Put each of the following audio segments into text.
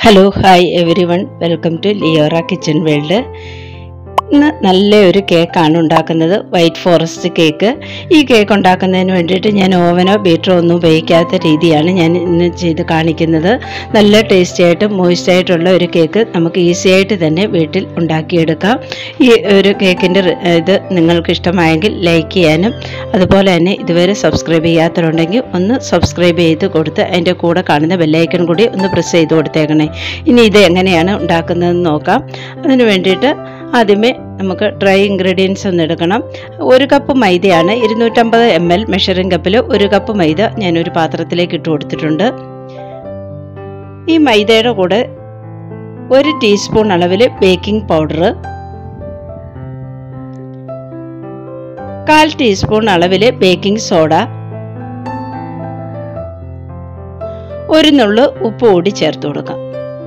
hello hi everyone welcome to Leora kitchen world ഇന്ന് നല്ല ഒരു കേക്കാണ് ഉണ്ടാക്കുന്നത് വൈറ്റ് ഫോറസ്റ്റ് കേക്ക് ഈ കേക്ക് ഉണ്ടാക്കുന്നതിന് വേണ്ടിയിട്ട് ഞാൻ ഓവനോ ബീറ്ററോ ഒന്നും ഉപയോഗിക്കാത്ത രീതിയാണ് ഞാൻ ഇന്ന് ചെയ്ത് കാണിക്കുന്നത് നല്ല ടേസ്റ്റി ആയിട്ട് മോയിസ്റ്റ് ആയിട്ടുള്ള ഒരു കേക്ക് നമുക്ക് ഈസി ആയിട്ട് തന്നെ വീട്ടിൽ ഉണ്ടാക്കിയെടുക്കാം ഈ ഒരു കേക്കിൻ്റെ ഇത് നിങ്ങൾക്ക് ഇഷ്ടമായെങ്കിൽ ലൈക്ക് ചെയ്യാനും അതുപോലെ തന്നെ ഇതുവരെ സബ്സ്ക്രൈബ് ചെയ്യാത്തവരുണ്ടെങ്കിൽ ഒന്ന് സബ്സ്ക്രൈബ് ചെയ്ത് കൊടുത്ത് അതിൻ്റെ കൂടെ കാണുന്ന ബെല്ലൈക്കൺ കൂടി ഒന്ന് പ്രസ് ചെയ്ത് കൊടുത്തേക്കണേ ഇനി ഇത് എങ്ങനെയാണ് ഉണ്ടാക്കുന്നതെന്ന് നോക്കാം അതിന് വേണ്ടിയിട്ട് ആദ്യമേ നമുക്ക് ഡ്രൈ ഇൻഗ്രീഡിയൻസ് ഒന്ന് എടുക്കണം ഒരു കപ്പ് മൈദയാണ് ഇരുന്നൂറ്റമ്പത് എം എൽ മെഷറിംഗ് കപ്പിൽ ഒരു കപ്പ് മൈദ ഞാനൊരു പാത്രത്തിലേക്ക് ഇട്ട് കൊടുത്തിട്ടുണ്ട് ഈ മൈദയുടെ കൂടെ ഒരു ടീസ്പൂൺ അളവിൽ ബേക്കിംഗ് പൗഡർ കാൽ ടീസ്പൂൺ അളവിൽ ബേക്കിംഗ് സോഡ ഒരു നുള്ളു ഉപ്പ് കൂടി ചേർത്ത് കൊടുക്കാം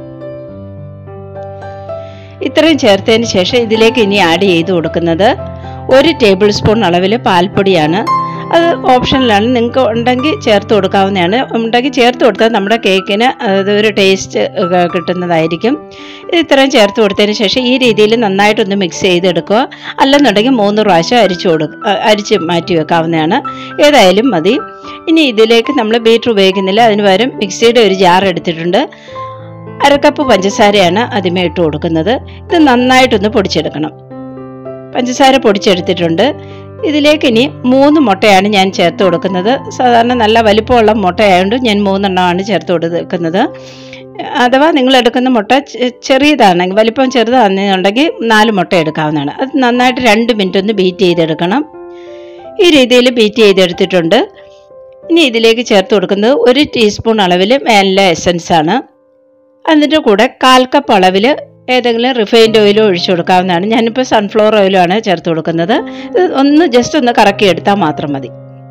ഇത്രയും ചേർത്തതിന് ശേഷം ഇതിലേക്ക് ഇനി ആഡ് ചെയ്ത് കൊടുക്കുന്നത് ഒരു ടേബിൾ സ്പൂൺ അളവിൽ പാൽപ്പൊടിയാണ് അത് ഓപ്ഷനിലാണ് നിങ്ങൾക്ക് ഉണ്ടെങ്കിൽ ചേർത്ത് കൊടുക്കാവുന്നതാണ് ഉണ്ടെങ്കിൽ ചേർത്ത് കൊടുത്താൽ നമ്മുടെ കേക്കിന് അതൊരു ടേസ്റ്റ് കിട്ടുന്നതായിരിക്കും ഇത് ഇത്രയും ചേർത്ത് കൊടുത്തതിന് ശേഷം ഈ രീതിയിൽ നന്നായിട്ടൊന്ന് മിക്സ് ചെയ്തെടുക്കുക അല്ലെന്നുണ്ടെങ്കിൽ മൂന്ന് പ്രാവശ്യം അരിച്ചു കൊടുക്കുക അരിച്ച് മാറ്റി വെക്കാവുന്നതാണ് ഏതായാലും മതി ഇനി ഇതിലേക്ക് നമ്മൾ ബീറ്റർ ഉപയോഗിക്കുന്നില്ല അതിന് പകരം മിക്സിയുടെ ഒരു ജാർ എടുത്തിട്ടുണ്ട് അരക്കപ്പ് പഞ്ചസാരയാണ് ആദ്യമേ ഇട്ട് കൊടുക്കുന്നത് ഇത് നന്നായിട്ടൊന്ന് പൊടിച്ചെടുക്കണം പഞ്ചസാര പൊടിച്ചെടുത്തിട്ടുണ്ട് ഇതിലേക്ക് ഇനി മൂന്ന് മുട്ടയാണ് ഞാൻ ചേർത്ത് കൊടുക്കുന്നത് സാധാരണ നല്ല വലിപ്പമുള്ള മുട്ടയായതുകൊണ്ട് ഞാൻ മൂന്നെണ്ണമാണ് ചേർത്ത് കൊടുക്കുന്നത് അഥവാ നിങ്ങൾ എടുക്കുന്ന മുട്ട ചെറിയതാണെങ്കിൽ വലിപ്പം ചെറുതാണെന്നുണ്ടെങ്കിൽ നാല് മുട്ട എടുക്കാവുന്നതാണ് അത് നന്നായിട്ട് രണ്ട് മിനിറ്റ് ഒന്ന് ബീറ്റ് ചെയ്തെടുക്കണം ഈ രീതിയിൽ ബീറ്റ് ചെയ്തെടുത്തിട്ടുണ്ട് ഇനി ഇതിലേക്ക് ചേർത്ത് കൊടുക്കുന്നത് ഒരു ടീസ്പൂൺ അളവിൽ വാനില എസൻസ് ആണ് അതിൻ്റെ കൂടെ കാൽ കപ്പ് അളവിൽ ഏതെങ്കിലും റിഫൈൻഡ് ഓയിലോ ഒഴിച്ചു കൊടുക്കാവുന്നതാണ് ഞാനിപ്പോൾ സൺഫ്ലവർ ഓയിലാണ് ചേർത്ത് കൊടുക്കുന്നത് ഇത് ഒന്ന് ജസ്റ്റ് ഒന്ന് കറക്കി എടുത്താൽ മാത്രം മതി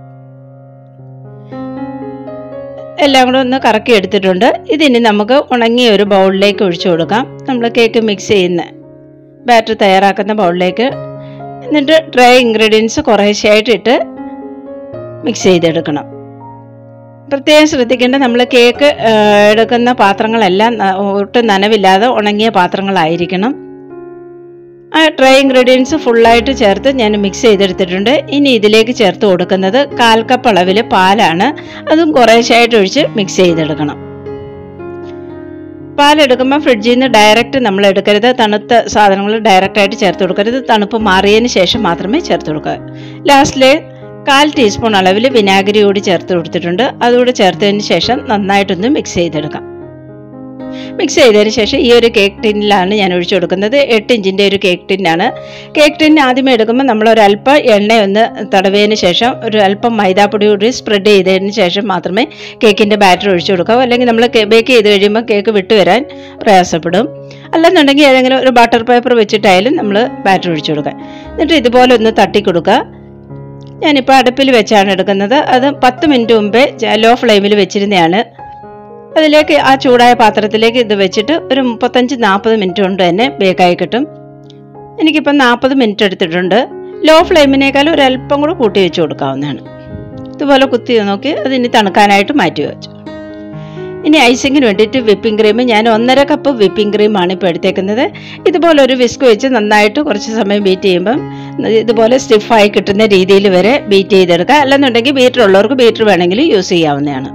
എല്ലാം കൂടെ ഒന്ന് കറക്കി എടുത്തിട്ടുണ്ട് ഇതിനി നമുക്ക് ഉണങ്ങിയ ഒരു ബൗളിലേക്ക് ഒഴിച്ചു കൊടുക്കാം നമ്മൾ കേക്ക് മിക്സ് ചെയ്യുന്ന ബാറ്റർ തയ്യാറാക്കുന്ന ബൗളിലേക്ക് എന്നിട്ട് ഡ്രൈ ഇൻഗ്രീഡിയൻസ് കുറേശ്ശെയായിട്ട് ഇട്ട് മിക്സ് ചെയ്തെടുക്കണം പ്രത്യേകം ശ്രദ്ധിക്കേണ്ടത് നമ്മൾ കേക്ക് എടുക്കുന്ന പാത്രങ്ങളെല്ലാം ഒട്ടും നനവില്ലാതെ ഉണങ്ങിയ പാത്രങ്ങളായിരിക്കണം ആ ഡ്രൈ ഇൻഗ്രീഡിയൻസ് ഫുള്ളായിട്ട് ചേർത്ത് ഞാൻ മിക്സ് ചെയ്തെടുത്തിട്ടുണ്ട് ഇനി ഇതിലേക്ക് ചേർത്ത് കൊടുക്കുന്നത് കാൽ കപ്പ് അളവിൽ പാലാണ് അതും കുറേശ്ശായിട്ട് ഒഴിച്ച് മിക്സ് ചെയ്തെടുക്കണം പാലെടുക്കുമ്പോൾ ഫ്രിഡ്ജിൽ നിന്ന് ഡയറക്റ്റ് നമ്മൾ എടുക്കരുത് തണുത്ത സാധനങ്ങൾ ഡയറക്റ്റായിട്ട് ചേർത്ത് കൊടുക്കരുത് തണുപ്പ് മാറിയതിന് ശേഷം മാത്രമേ ചേർത്ത് കൊടുക്കുക ലാസ്റ്റിൽ കാൽ ടീസ്പൂൺ അളവിൽ വിനാഗിരി കൂടി ചേർത്ത് കൊടുത്തിട്ടുണ്ട് അതുകൂടി ചേർത്തതിന് ശേഷം നന്നായിട്ടൊന്ന് മിക്സ് ചെയ്തെടുക്കാം മിക്സ് ചെയ്തതിന് ശേഷം ഈ ഒരു കേക്ക് ടിന്നിലാണ് ഞാൻ ഒഴിച്ചു കൊടുക്കുന്നത് എട്ട് ഇഞ്ചിൻ്റെ ഒരു കേക്ക് ടിന്നാണ് കേക്ക് ടിൻ ആദ്യമേ എടുക്കുമ്പോൾ നമ്മൾ ഒരല്പം എണ്ണ ഒന്ന് തടവിയതിന് ശേഷം ഒരു അല്പം മൈദാപ്പൊടി കൂടി സ്പ്രെഡ് ചെയ്തതിന് ശേഷം മാത്രമേ കേക്കിൻ്റെ ബാറ്റർ ഒഴിച്ചു കൊടുക്കാവൂ അല്ലെങ്കിൽ നമ്മൾ ബേക്ക് ചെയ്ത് കഴിയുമ്പോൾ കേക്ക് വിട്ടുവരാൻ പ്രയാസപ്പെടും അല്ലെന്നുണ്ടെങ്കിൽ ഏതെങ്കിലും ഒരു ബട്ടർ പേപ്പർ വെച്ചിട്ടായാലും നമ്മൾ ബാറ്റർ ഒഴിച്ചു കൊടുക്കുക എന്നിട്ട് ഇതുപോലെ ഒന്ന് തട്ടി കൊടുക്കുക ഞാനിപ്പോൾ അടുപ്പിൽ വെച്ചാണ് എടുക്കുന്നത് അത് പത്ത് മിനിറ്റ് മുമ്പേ ലോ ഫ്ലെയിമിൽ വെച്ചിരുന്നതാണ് അതിലേക്ക് ആ ചൂടായ പാത്രത്തിലേക്ക് ഇത് വെച്ചിട്ട് ഒരു മുപ്പത്തഞ്ച് നാൽപ്പത് മിനിറ്റ് കൊണ്ട് തന്നെ ബേക്കായി കിട്ടും എനിക്കിപ്പം നാൽപ്പത് മിനിറ്റ് എടുത്തിട്ടുണ്ട് ലോ ഫ്ലെയിമിനേക്കാൾ ഒരു അല്പം കൂടെ കൂട്ടി വെച്ച് കൊടുക്കാവുന്നതാണ് ഇതുപോലെ കുത്തി നോക്കി അത് ഇനി തണുക്കാനായിട്ട് മാറ്റി വെച്ചു ഇനി ഐസിങ്ങിന് വേണ്ടിയിട്ട് വിപ്പിംഗ് ക്രീം ഞാൻ ഒന്നര കപ്പ് വിപ്പിംഗ് ക്രീമാണ് ഇപ്പോൾ എടുത്തേക്കുന്നത് ഇതുപോലെ ഒരു വിസ്ക് വെച്ച് നന്നായിട്ട് കുറച്ച് സമയം ബീറ്റ് ചെയ്യുമ്പം ഇതുപോലെ സ്റ്റിഫായി കിട്ടുന്ന രീതിയിൽ വരെ ബീറ്റ് ചെയ്തെടുക്കുക അല്ലെന്നുണ്ടെങ്കിൽ ബീറ്റർ ഉള്ളവർക്ക് ബീറ്റർ വേണമെങ്കിൽ യൂസ് ചെയ്യാവുന്നതാണ്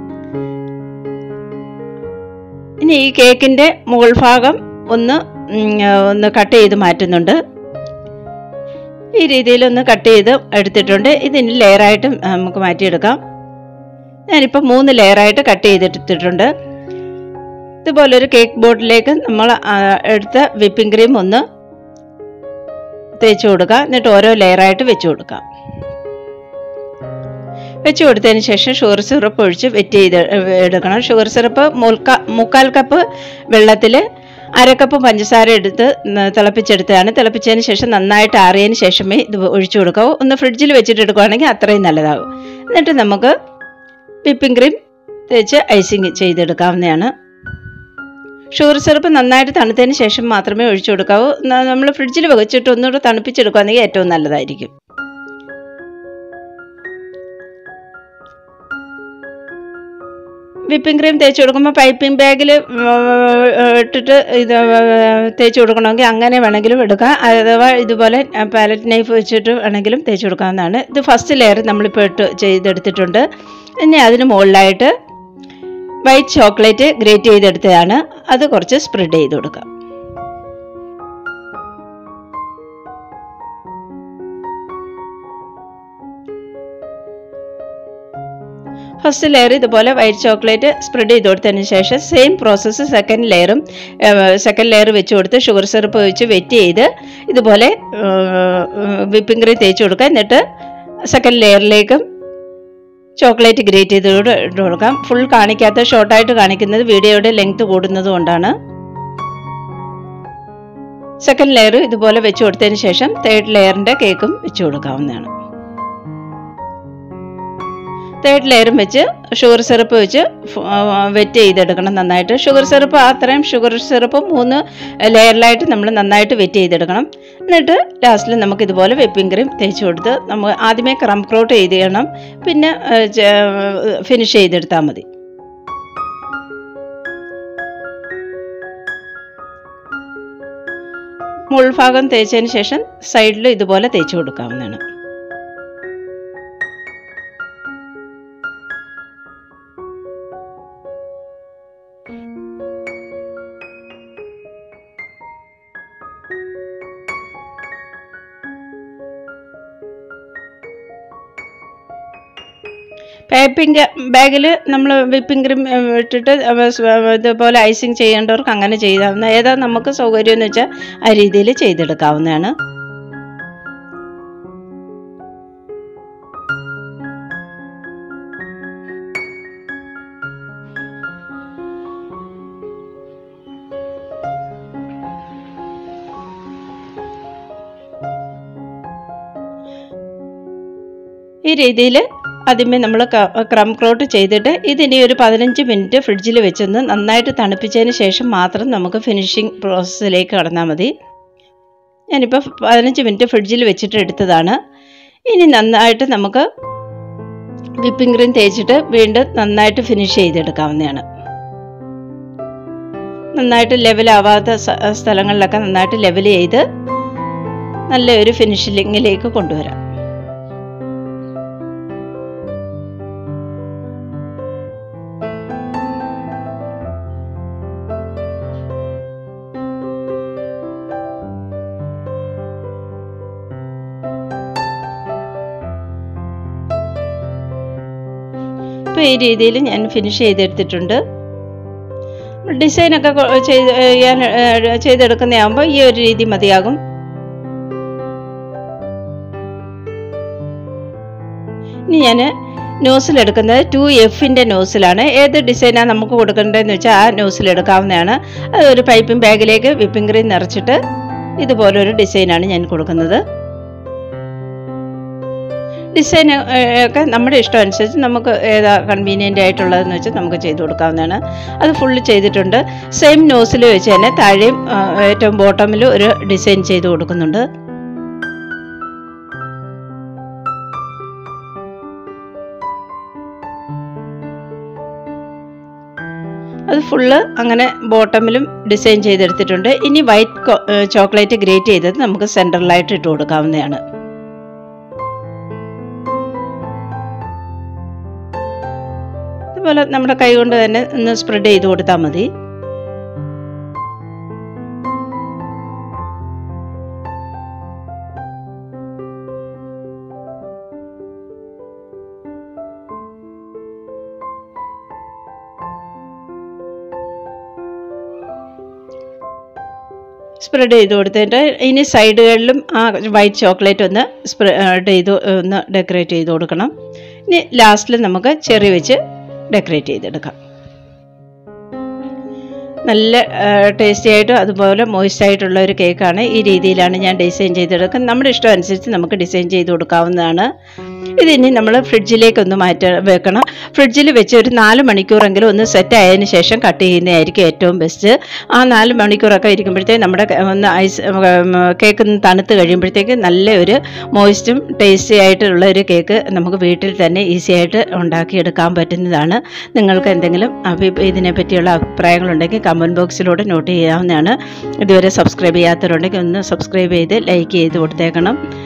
ഇനി ഈ കേക്കിൻ്റെ മുകൾ ഭാഗം ഒന്ന് ഒന്ന് കട്ട് ചെയ്ത് മാറ്റുന്നുണ്ട് ഈ രീതിയിൽ ഒന്ന് കട്ട് ചെയ്ത് എടുത്തിട്ടുണ്ട് ഇതിന് ലെയറായിട്ട് നമുക്ക് മാറ്റിയെടുക്കാം ഞാനിപ്പോൾ മൂന്ന് ലെയറായിട്ട് കട്ട് ചെയ്തെടുത്തിട്ടുണ്ട് ഇതുപോലെ ഒരു കേക്ക് ബോർഡിലേക്ക് നമ്മൾ എടുത്ത വിപ്പിംഗ് ക്രീം ഒന്ന് തേച്ച് കൊടുക്കുക എന്നിട്ട് ഓരോ ലെയറായിട്ട് വെച്ച് കൊടുക്കാം വെച്ച് കൊടുത്തതിന് ശേഷം ഷുഗർ സിറപ്പ് ഒഴിച്ച് വെറ്റ് ചെയ്ത് എടുക്കണം ഷുഗർ സിറപ്പ് മുൽക്കാ മുക്കാൽ കപ്പ് വെള്ളത്തിൽ അരക്കപ്പ് പഞ്ചസാര എടുത്ത് തിളപ്പിച്ചെടുത്തതാണ് തിളപ്പിച്ചതിന് ശേഷം നന്നായിട്ട് ആറിയതിന് ശേഷമേ ഇത് ഒഴിച്ചു കൊടുക്കാവൂ ഒന്ന് ഫ്രിഡ്ജിൽ വെച്ചിട്ട് എടുക്കുകയാണെങ്കിൽ അത്രയും നല്ലതാകും എന്നിട്ട് നമുക്ക് വിപ്പിംഗ് ക്രീം തേച്ച് ഐസിങ് ചെയ്തെടുക്കാവുന്നതാണ് ഷുഗർ സിറപ്പ് നന്നായിട്ട് തണുത്തതിന് ശേഷം മാത്രമേ ഒഴിച്ചു കൊടുക്കാവൂ നമ്മൾ ഫ്രിഡ്ജിൽ വെച്ചിട്ട് ഒന്നുകൂടെ തണുപ്പിച്ചെടുക്കുകയാണെങ്കിൽ ഏറ്റവും നല്ലതായിരിക്കും വിപ്പിംഗ് ക്രീം തേച്ച് കൊടുക്കുമ്പോൾ പൈപ്പിംഗ് ബാഗിൽ ഇട്ടിട്ട് ഇത് തേച്ച് കൊടുക്കണമെങ്കിൽ അങ്ങനെ വേണമെങ്കിലും എടുക്കാം അഥവാ ഇതുപോലെ പാലറ്റ് നൈഫ് വെച്ചിട്ട് വേണമെങ്കിലും തേച്ച് കൊടുക്കാവുന്നതാണ് ഇത് ഫസ്റ്റ് ലെയർ നമ്മളിപ്പോൾ ഇട്ട് ചെയ്തെടുത്തിട്ടുണ്ട് ഇനി അതിന് മുകളിലായിട്ട് വൈറ്റ് ചോക്ലേറ്റ് ഗ്രേറ്റ് ചെയ്തെടുത്തതാണ് അത് കുറച്ച് സ്പ്രെഡ് ചെയ്ത് കൊടുക്കാം ഫസ്റ്റ് ലെയർ ഇതുപോലെ വൈറ്റ് ചോക്ലേറ്റ് സ്പ്രെഡ് ചെയ്ത് കൊടുത്തതിന് ശേഷം സെയിം പ്രോസസ്സ് സെക്കൻഡ് ലെയറും സെക്കൻഡ് ലെയർ വെച്ച് കൊടുത്ത് ഷുഗർ സിറപ്പ് വെച്ച് വെറ്റ് ചെയ്ത് ഇതുപോലെ വിപ്പിംഗ് ക്രീം തേച്ച് കൊടുക്കുക എന്നിട്ട് സെക്കൻഡ് ലെയറിലേക്കും ചോക്ലേറ്റ് ഗ്രേറ്റ് ചെയ്ത് ഇട്ട് കൊടുക്കാം ഫുൾ കാണിക്കാത്ത ഷോർട്ടായിട്ട് കാണിക്കുന്നത് വീഡിയോയുടെ ലെങ്ത് കൂടുന്നത് കൊണ്ടാണ് സെക്കൻഡ് ലെയർ ഇതുപോലെ വെച്ച് കൊടുത്തതിന് ശേഷം തേർഡ് ലെയറിൻ്റെ കേക്കും വെച്ച് കൊടുക്കാവുന്നതാണ് തേർഡ് ലെയറും വെച്ച് ഷുഗർ സിറപ്പ് വെച്ച് വെറ്റ് ചെയ്തെടുക്കണം നന്നായിട്ട് ഷുഗർ സിറപ്പ് അത്രയും ഷുഗർ സിറപ്പ് മൂന്ന് ലെയറിലായിട്ട് നമ്മൾ നന്നായിട്ട് വെറ്റ് ചെയ്തെടുക്കണം എന്നിട്ട് ലാസ്റ്റിൽ നമുക്ക് ഇതുപോലെ വെപ്പിംഗ് ക്രീം തേച്ച് കൊടുത്ത് നമുക്ക് ആദ്യമേ ക്രം ക്രോട്ട് ചെയ്ത് ചെയ്യണം പിന്നെ ഫിനിഷ് ചെയ്തെടുത്താൽ മതി മുൾഭാഗം തേച്ചതിന് ശേഷം സൈഡിൽ ഇതുപോലെ തേച്ച് കൊടുക്കാവുന്നതാണ് പേപ്പിംഗ് ബാഗിൽ നമ്മൾ വിപ്പിംഗ് ക്രീം ഇട്ടിട്ട് ഇതുപോലെ ഐസിങ് ചെയ്യേണ്ടവർക്ക് അങ്ങനെ ചെയ്യാവുന്ന ഏതാ നമുക്ക് സൗകര്യം എന്ന് വെച്ചാൽ ആ രീതിയിൽ ചെയ്തെടുക്കാവുന്നതാണ് ഈ രീതിയിൽ ആദ്യമേ നമ്മൾ ക്രം ക്രോട്ട് ചെയ്തിട്ട് ഇതിനി ഒരു പതിനഞ്ച് മിനിറ്റ് ഫ്രിഡ്ജിൽ വെച്ചൊന്ന് നന്നായിട്ട് തണുപ്പിച്ചതിന് ശേഷം മാത്രം നമുക്ക് ഫിനിഷിംഗ് പ്രോസസ്സിലേക്ക് കടന്നാൽ മതി ഞാനിപ്പോൾ പതിനഞ്ച് മിനിറ്റ് ഫ്രിഡ്ജിൽ വെച്ചിട്ട് എടുത്തതാണ് ഇനി നന്നായിട്ട് നമുക്ക് വിപ്പിംഗ് ക്രീം തേച്ചിട്ട് വീണ്ടും നന്നായിട്ട് ഫിനിഷ് ചെയ്തെടുക്കാവുന്നതാണ് നന്നായിട്ട് ലെവലാവാത്ത സ്ഥലങ്ങളിലൊക്കെ നന്നായിട്ട് ലെവൽ ചെയ്ത് നല്ലൊരു ഫിനിഷിങ്ങിലേക്ക് കൊണ്ടുവരാം ഇപ്പോൾ ഈ രീതിയിൽ ഞാൻ ഫിനിഷ് ചെയ്തെടുത്തിട്ടുണ്ട് ഡിസൈനൊക്കെ ചെയ്ത് ചെയ്യാൻ ചെയ്തെടുക്കുന്നതാകുമ്പോൾ ഈ ഒരു രീതി മതിയാകും ഇനി ഞാൻ നോസിലെടുക്കുന്നത് ടു എഫിൻ്റെ നോസിലാണ് ഏത് ഡിസൈനാണ് നമുക്ക് കൊടുക്കേണ്ടതെന്ന് വെച്ചാൽ ആ നോസിലെടുക്കാവുന്നതാണ് അത് ഒരു പൈപ്പിംഗ് ബാഗിലേക്ക് വിപ്പിംഗ് ക്രീം നിറച്ചിട്ട് ഇതുപോലൊരു ഡിസൈനാണ് ഞാൻ കൊടുക്കുന്നത് ഡിസൈൻ ഒക്കെ നമ്മുടെ ഇഷ്ടം അനുസരിച്ച് നമുക്ക് ഏതാ കൺവീനിയൻ്റ് ആയിട്ടുള്ളതെന്ന് വെച്ചാൽ നമുക്ക് ചെയ്ത് കൊടുക്കാവുന്നതാണ് അത് ഫുള്ള് ചെയ്തിട്ടുണ്ട് സെയിം നോസിൽ വെച്ച് തന്നെ താഴെയും ഏറ്റവും ബോട്ടമിലും ഒരു ഡിസൈൻ ചെയ്ത് കൊടുക്കുന്നുണ്ട് അത് ഫുള്ള് അങ്ങനെ ബോട്ടമിലും ഡിസൈൻ ചെയ്തെടുത്തിട്ടുണ്ട് ഇനി വൈറ്റ് ചോക്ലേറ്റ് ഗ്രേറ്റ് ചെയ്തത് നമുക്ക് സെൻറ്ററിലായിട്ട് ഇട്ട് കൊടുക്കാവുന്നതാണ് ഇതുപോലെ നമ്മുടെ കൈ കൊണ്ട് തന്നെ ഒന്ന് സ്പ്രെഡ് ചെയ്ത് കൊടുത്താൽ മതി സ്പ്രെഡ് ചെയ്ത് കൊടുത്തിട്ട് ഇനി സൈഡുകളിലും ആ വൈറ്റ് ചോക്ലേറ്റ് ഒന്ന് സ്പ്രെഡ് ചെയ്ത് ഒന്ന് ഡെക്കറേറ്റ് ചെയ്ത് കൊടുക്കണം ഇനി ലാസ്റ്റിൽ നമുക്ക് ചെറി വെച്ച് ഡെക്കറേറ്റ് ചെയ്തെടുക്കാം നല്ല ടേസ്റ്റി ആയിട്ടും അതുപോലെ മോയിസ്റ്റ് ആയിട്ടുള്ള ഒരു കേക്കാണ് ഈ രീതിയിലാണ് ഞാൻ ഡിസൈൻ ചെയ്തെടുക്കുന്നത് നമ്മുടെ ഇഷ്ടം അനുസരിച്ച് നമുക്ക് ഡിസൈൻ ചെയ്ത് കൊടുക്കാവുന്നതാണ് ഇതിനി നമ്മൾ ഫ്രിഡ്ജിലേക്ക് ഒന്ന് മാറ്റി വെക്കണം ഫ്രിഡ്ജിൽ വെച്ച് ഒരു നാല് മണിക്കൂറെങ്കിലും ഒന്ന് സെറ്റ് ആയതിനു ശേഷം കട്ട് ചെയ്യുന്നതായിരിക്കും ഏറ്റവും ബെസ്റ്റ് ആ നാല് മണിക്കൂറൊക്കെ ഇരിക്കുമ്പോഴത്തേക്ക് നമ്മുടെ ക- ഒന്ന് ഐസ് കേക്ക് ഒന്ന് തണുത്ത് കഴിയുമ്പോഴത്തേക്ക് നല്ല ഒരു മോയിസ്റ്റും ടേസ്റ്റി ആയിട്ടുള്ള ഒരു കേക്ക് നമുക്ക് വീട്ടിൽ തന്നെ ഈസി ആയിട്ട് ഉണ്ടാക്കിയെടുക്കാൻ പറ്റുന്നതാണ് നിങ്ങൾക്ക് എന്തെങ്കിലും അഭി ഇതിനെ പറ്റിയുള്ള അഭിപ്രായങ്ങളുണ്ടെങ്കിൽ കമൻറ്റ് ബോക്സിലൂടെ നോട്ട് ചെയ്യാവുന്നതാണ് ഇതുവരെ സബ്സ്ക്രൈബ് ചെയ്യാത്തവരുണ്ടെങ്കിൽ ഒന്ന് സബ്സ്ക്രൈബ് ചെയ്ത് ലൈക്ക് ചെയ്ത് കൊടുത്തേക്കണം